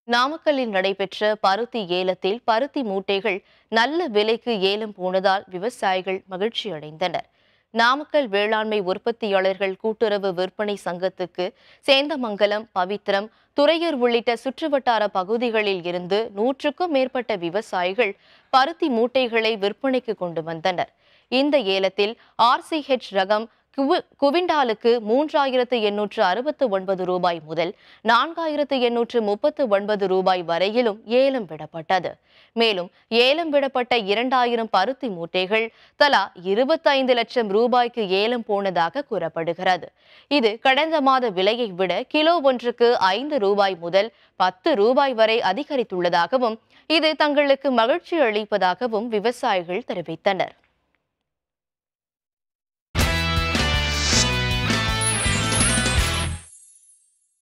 நாமக்கல்லில் நடைபெற்ற பருத்தி ஏலத்தில் பருத்தி மூட்டைகள் நல்ல விலைக்கு ஏலம் போனதால் விவசாயிகள் மகிழ்ச்சி அடைந்தனர் நாமக்கல் வேளாண்மை உற்பத்தியாளர்கள் கூட்டுறவு விற்பனை சங்கத்துக்கு சேந்தமங்கலம் பவித்திரம் துறையூர் உள்ளிட்ட சுற்றுவட்டார பகுதிகளில் இருந்து நூற்றுக்கும் மேற்பட்ட விவசாயிகள் பருத்தி மூட்டைகளை விற்பனைக்கு கொண்டு வந்தனர் இந்த ஏலத்தில் ஆர்சிஹெச் ரகம் குவி- குவிண்டாலுக்கு மூன்றாயிரத்து எண்ணூற்று அறுபத்து ஒன்பது ரூபாய் முதல் நான்காயிரத்து எண்ணூற்று முப்பத்து ஒன்பது ரூபாய் வரையிலும் ஏலம் விடப்பட்டது மேலும் ஏலம் விடப்பட்ட இரண்டாயிரம் பருத்தி மூட்டைகள் தலா இருபத்தைந்து லட்சம் ரூபாய்க்கு ஏலம் போனதாக கூறப்படுகிறது இது கடந்த மாத விலையை விட கிலோ ஒன்றுக்கு ஐந்து ரூபாய் முதல் பத்து ரூபாய் வரை அதிகரித்துள்ளதாகவும் இது தங்களுக்கு மகிழ்ச்சி அளிப்பதாகவும் விவசாயிகள் தெரிவித்தனர்